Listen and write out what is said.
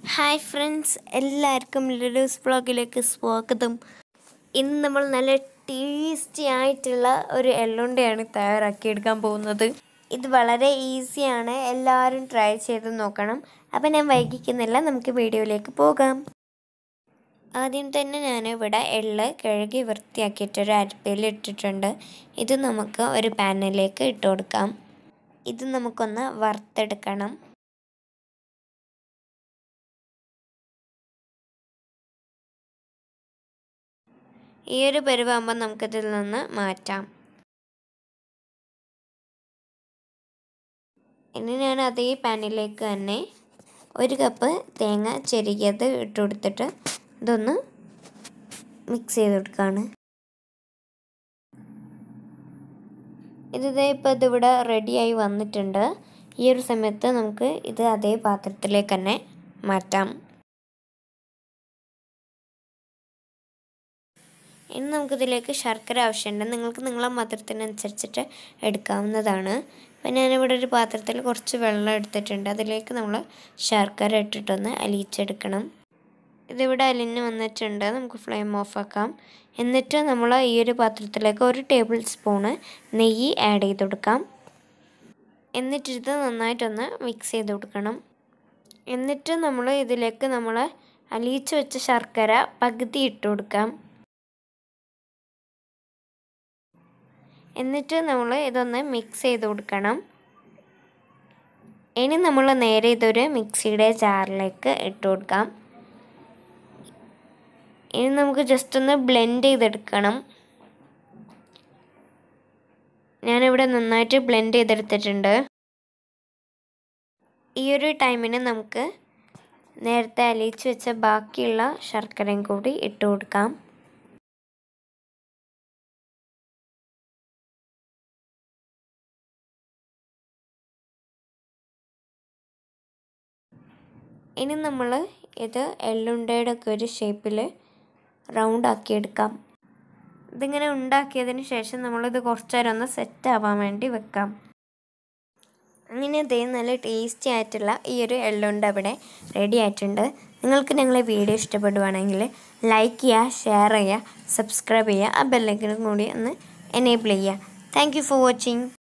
hi friends എല്ലാവർക്കും Lulu's ബ്ലോഗിലേക്ക് സ്വാഗതം ഇന്ന് നമ്മൾ നല്ല ടേസ്റ്റി ആയിട്ടുള്ള ഒരു എള്ളുണ്ടയാണ് തയ്യാറാക്കിയെടുക്കാൻ പോകുന്നത് ഇത് വളരെ ഈസിയാണ് എല്ലാവരും ട്രൈ ചെയ്ത് നോക്കണം അപ്പം ഞാൻ വൈകിക്കുന്നില്ല നമുക്ക് വീഡിയോയിലേക്ക് പോകാം ആദ്യം തന്നെ ഞാൻ ഇവിടെ എള്ള് കഴുകി വൃത്തിയാക്കിയിട്ടൊരു അരിപ്പയിൽ ഇട്ടിട്ടുണ്ട് ഇത് നമുക്ക് ഒരു പാനിലേക്ക് ഇട്ട് കൊടുക്കാം ഇത് നമുക്കൊന്ന് വറുത്തെടുക്കണം ഈ ഒരു പരുവാകുമ്പോൾ നമുക്കിതിൽ നിന്ന് മാറ്റാം ഇനി ഞാൻ അതേ പാനിലേക്ക് തന്നെ ഒരു കപ്പ് തേങ്ങ ചെരുകിയത് ഇട്ട് കൊടുത്തിട്ട് ഇതൊന്ന് മിക്സ് ചെയ്ത് കൊടുക്കുകയാണ് ഇതിതേ ഇപ്പോൾ ഇതിവിടെ റെഡിയായി വന്നിട്ടുണ്ട് ഈ ഒരു സമയത്ത് നമുക്ക് ഇത് അതേ പാത്രത്തിലേക്ക് തന്നെ മാറ്റാം ഇനി നമുക്കിതിലേക്ക് ശർക്കര ആവശ്യമുണ്ട് നിങ്ങൾക്ക് നിങ്ങളെ മധുരത്തിനനുസരിച്ചിട്ട് എടുക്കാവുന്നതാണ് അപ്പം ഞാനിവിടെ ഒരു പാത്രത്തിൽ കുറച്ച് വെള്ളം എടുത്തിട്ടുണ്ട് അതിലേക്ക് നമ്മൾ ശർക്കര ഇട്ടിട്ടൊന്ന് അലിയിച്ചെടുക്കണം ഇതിവിടെ അലിഞ്ഞ് വന്നിട്ടുണ്ട് നമുക്ക് ഫ്ലെയിം ഓഫാക്കാം എന്നിട്ട് നമ്മൾ ഈ ഒരു പാത്രത്തിലേക്ക് ഒരു ടേബിൾ സ്പൂണ് നെയ്യ് ആഡ് ചെയ്ത് കൊടുക്കാം എന്നിട്ടിത് നന്നായിട്ടൊന്ന് മിക്സ് ചെയ്ത് കൊടുക്കണം എന്നിട്ട് നമ്മൾ ഇതിലേക്ക് നമ്മൾ അലിയിച്ച് വെച്ച ശർക്കര പകുതി ഇട്ട് കൊടുക്കാം എന്നിട്ട് നമ്മൾ ഇതൊന്ന് മിക്സ് ചെയ്ത് കൊടുക്കണം ഇനി നമ്മൾ നേരെ ഇതൊരു മിക്സിയുടെ ജാറിലേക്ക് ഇട്ട് കൊടുക്കാം ഇനി നമുക്ക് ജസ്റ്റ് ഒന്ന് ബ്ലെൻഡ് ചെയ്തെടുക്കണം ഞാനിവിടെ നന്നായിട്ട് ബ്ലെൻഡ് ചെയ്തെടുത്തിട്ടുണ്ട് ഈ ഒരു ടൈമിന് നമുക്ക് നേരത്തെ അലിയിച്ച് വെച്ച ബാക്കിയുള്ള ശർക്കരയും കൂടി ഇട്ട് കൊടുക്കാം ഇനി നമ്മൾ ഇത് എള്ളുണ്ടയുടെ ഒക്കെ ഒരു ഷേപ്പിൽ റൗണ്ട് ആക്കിയെടുക്കാം ഇതിങ്ങനെ ഉണ്ടാക്കിയതിന് ശേഷം നമ്മളിത് കുറച്ച് നേരം ഒന്ന് സെറ്റ് ആവാൻ വേണ്ടി വെക്കാം അങ്ങനെ ഇതേ നല്ല ടേസ്റ്റി ആയിട്ടുള്ള ഈ ഒരു എള്ളുണ്ട ഇവിടെ റെഡി ആയിട്ടുണ്ട് നിങ്ങൾക്ക് ഞങ്ങളെ വീഡിയോ ഇഷ്ടപ്പെടുവാണെങ്കിൽ ലൈക്ക് ചെയ്യുക ഷെയർ ചെയ്യുക സബ്സ്ക്രൈബ് ചെയ്യുക ആ ബെല്ലൈക്കനും കൂടി ഒന്ന് എനേബിൾ ചെയ്യുക താങ്ക് ഫോർ വാച്ചിങ്